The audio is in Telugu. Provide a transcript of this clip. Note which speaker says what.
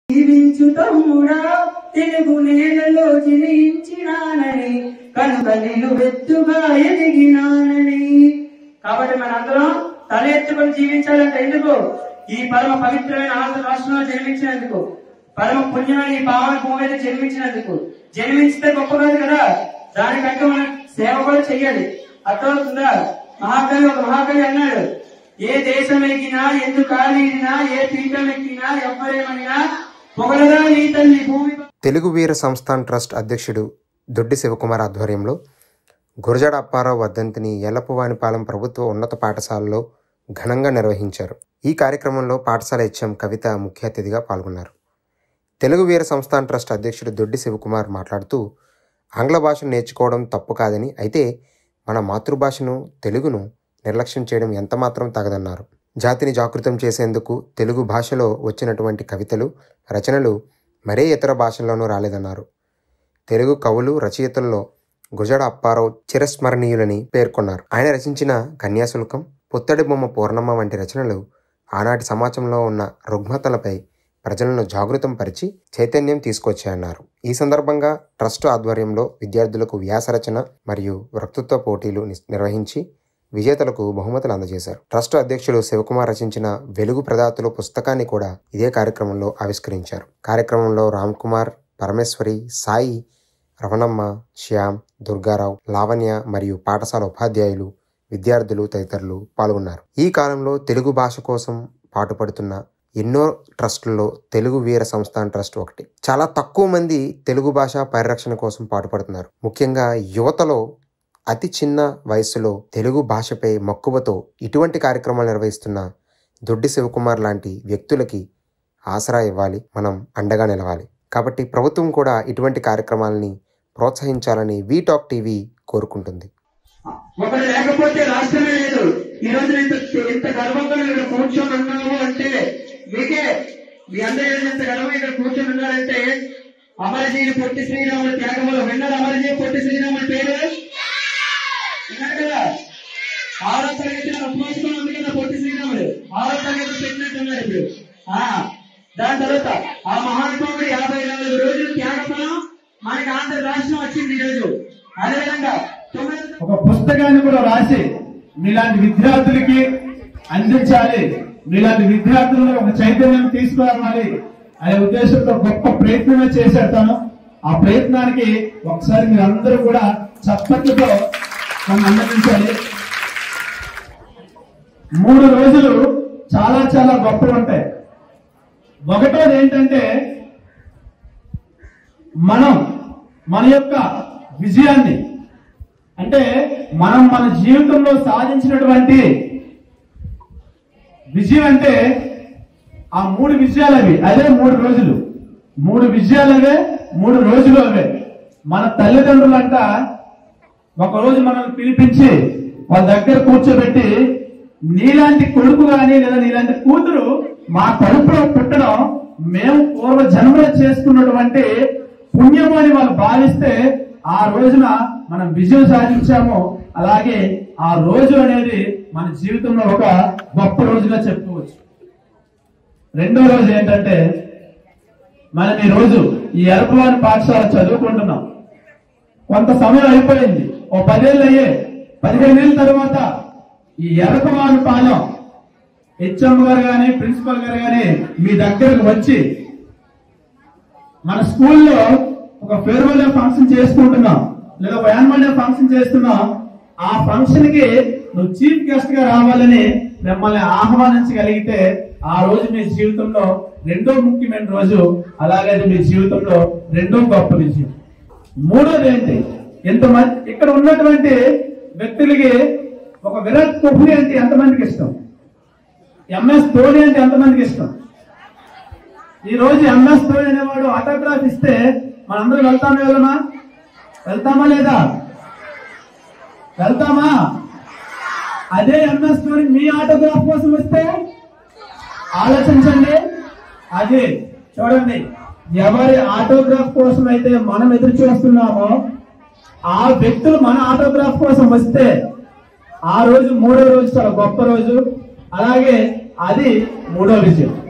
Speaker 1: జీవించు తమ్ముడా తెలుగు నేలలో జనించినానని కనుక నేను వెత్తుగా ఎదిగినానని కాబట్టి మనందరం తల ఎత్తుకొని జీవించాలంటే ఎందుకు ఈ పరమ పవిత్రమైన ఆంధ్ర రాష్ట్రంలో జన్మించినందుకు పరమ పుణ్యమైన ఈ పావన భూమి మీద జన్మించినందుకు జన్మించితే గొప్ప కాదు కదా దానికంటే మనం సేవ కూడా చెయ్యాలి అర్థమవుతుందా మహాకవి ఒక మహాకవి అన్నాడు ఏ దేశం ఎక్కినా ఎందుకు కాలినా ఏ పీఠం ఎక్కినా ఎవ్వరేమనినా పొగలరా నీ తల్లి భూమి
Speaker 2: తెలుగు వీర సంస్థాన్ ట్రస్ట్ అధ్యక్షుడు దొడ్డి శివకుమార్ ఆధ్వర్యంలో గురజాడ అప్పారావు వర్ధంతిని ఎల్లప్పవానిపాలెం ప్రభుత్వ ఉన్నత పాఠశాలలో ఘనంగా నిర్వహించారు ఈ కార్యక్రమంలో పాఠశాల హెచ్ఎం కవిత ముఖ్య అతిథిగా పాల్గొన్నారు తెలుగు వీర సంస్థాన్ ట్రస్ట్ అధ్యక్షుడు దొడ్డి శివకుమార్ మాట్లాడుతూ ఆంగ్ల భాషను నేర్చుకోవడం తప్పు కాదని అయితే మన మాతృభాషను తెలుగును నిర్లక్ష్యం చేయడం ఎంతమాత్రం తగదన్నారు జాతిని జాగృతం చేసేందుకు తెలుగు భాషలో వచ్చినటువంటి కవితలు రచనలు మరే ఇతర భాషల్లోనూ రాలేదన్నారు తెలుగు కవులు రచయితల్లో గుజడ అప్పారావు చిరస్మరణీయులని పేర్కొన్నారు ఆయన రచించిన కన్యాశుల్కం పుత్తడి బొమ్మ పూర్ణమ్మ వంటి రచనలు ఆనాటి సమాజంలో ఉన్న రుగ్మతలపై ప్రజలను జాగృతం పరిచి చైతన్యం తీసుకొచ్చాయన్నారు ఈ సందర్భంగా ట్రస్ట్ ఆధ్వర్యంలో విద్యార్థులకు వ్యాస రచన మరియు వక్తృత్వ పోటీలు ని- నిర్వహించి విజేతలకు బహుమతులు అందజేశారు ట్రస్ట్ అధ్యక్షులు శివకుమార్ రచించిన వెలుగు ప్రదాతలు పుస్తకాన్ని కూడా ఇదే కార్యక్రమంలో ఆవిష్కరించారు కార్యక్రమంలో రామ్ కుమార్ పరమేశ్వరి సాయి రమణమ్మ శ్యామ్ దుర్గారావు లావణ్య మరియు పాఠశాల ఉపాధ్యాయులు విద్యార్థులు తదితరులు పాల్గొన్నారు ఈ కాలంలో తెలుగు భాష కోసం పాటుపడుతున్న ఎన్నో ట్రస్టుల్లో తెలుగు వీర సంస్థాన్ ట్రస్ట్ ఒకటి చాలా తక్కువ మంది తెలుగు భాష పరిరక్షణ కోసం పాటుపడుతున్నారు ముఖ్యంగా యువతలో అతి చిన్న వయస్సులో తెలుగు భాషపై మక్కువతో ఇటువంటి కార్యక్రమాలు నిర్వహిస్తున్న దొడ్డి శివకుమార్ లాంటి వ్యక్తులకి ఆసరా ఇవ్వాలి మనం అండగా నిలవాలి కాబట్టి ప్రభుత్వం కూడా ఇటువంటి కార్యక్రమాలని ప్రోత్సహించాలని వీటాక్ టీవీ కోరుకుంటుంది
Speaker 1: ఒకరు లేకపోతే రాష్ట్రమే లేదు ఈ రోజు ఇంత ఇంత గర్వంగా నువ్వు ఇక్కడ కూర్చొని ఉన్నావు అంటే మీకే మీ అందరూ ఇంత గర్వంగా ఇక్కడ కూర్చొని ఉన్నారంటే అమరజీవి పొట్టి శ్రీరాములు త్యాగములు విన్నారు అమరజీవి పొట్టి శ్రీరాముల పేరు విన్నారు కదా ఆరో తరగతి ఉపవాసం ఉంది కదా పొట్టి శ్రీరాములు ఆరో తరగతి పెట్టినట్టున్నారు ఇప్పుడు ఆ దాని తర్వాత ఆ మహానుభావుడు యాభై నాలుగు రోజులు త్యాగఫలం మనకి ఆంధ్ర రాష్ట్రం వచ్చింది ఈ రోజు అదేవిధంగా తొమ్మిది
Speaker 3: ఒక పుస్తకాన్ని కూడా రాసి మీలాంటి విద్యార్థులకి అందించాలి మీలాంటి విద్యార్థులను ఒక చైతన్యం తీసుకురావాలి అనే ఉద్దేశంతో గొప్ప ప్రయత్నమే చేశాడు తను ఆ ప్రయత్నానికి ఒకసారి మీరందరూ కూడా చప్పట్లతో నన్ను అందించాలి మూడు రోజులు చాలా చాలా గొప్పలు ఉంటాయి ఒకటోది ఏంటంటే మనం మన యొక్క విజయాన్ని అంటే మనం మన జీవితంలో సాధించినటువంటి విజయం అంటే ఆ మూడు విజయాలు అవి అదే మూడు రోజులు మూడు విజయాలు అవే మూడు రోజులు అవే మన తల్లిదండ్రులంట ఒక రోజు మనల్ని పిలిపించి వాళ్ళ దగ్గర కూర్చోబెట్టి నీలాంటి కొడుకు గాని లేదా నీలాంటి కూతురు మా కడుపులో పుట్టడం మేము పూర్వ జన్మలో చేసుకున్నటువంటి పుణ్యము అని వాళ్ళు భావిస్తే ఆ రోజున మనం విజయం సాధించాము అలాగే ఆ రోజు అనేది మన జీవితంలో ఒక గొప్ప రోజుగా చెప్పుకోవచ్చు రెండో రోజు ఏంటంటే మనం ఈ రోజు ఈ ఎరపవాని పాఠశాల చదువుకుంటున్నాం కొంత సమయం అయిపోయింది ఓ పదేళ్ళు అయ్యే పదిహేను ఏళ్ళ తర్వాత ఈ ఎరకమాను పాలెం హెచ్ఎం గారు కానీ ప్రిన్సిపల్ గారు కానీ మీ దగ్గరకు వచ్చి మన స్కూల్లో ఒక ఫేర్వెల్ డే ఫంక్షన్ చేసుకుంటున్నాం లేదా ఒక యాన్యువల్ డే ఫంక్షన్ చేస్తున్నాం ఆ ఫంక్షన్ కి నువ్వు చీఫ్ గెస్ట్ గా రావాలని మిమ్మల్ని ఆహ్వానించగలిగితే ఆ రోజు మీ జీవితంలో రెండో ముఖ్యమైన రోజు అలాగే అది మీ జీవితంలో రెండో గొప్ప విజయం మూడోది ఏంటి ఎంతమంది ఇక్కడ ఉన్నటువంటి వ్యక్తులకి ఒక విరాట్ కోహ్లీ అంటే ఎంతమందికి ఇష్టం ఎంఎస్ ధోని అంటే ఎంతమందికి ఇష్టం ఈ రోజు ఎంఎస్ ధోని అనేవాడు ఆటోగ్రాఫ్ ఇస్తే మనందరూ వెళ్తామా వెళ్ళమా వెళ్తామా లేదా వెళ్తామా అదే ఎంఎస్ ధోని మీ ఆటోగ్రాఫ్ కోసం వస్తే ఆలోచించండి అదే చూడండి ఎవరి ఆటోగ్రాఫ్ కోసం అయితే మనం ఎదురు చూస్తున్నామో ఆ వ్యక్తులు మన ఆటోగ్రాఫ్ కోసం వస్తే ఆ రోజు మూడో రోజు చాలా గొప్ప రోజు అలాగే అది మూడో విజయం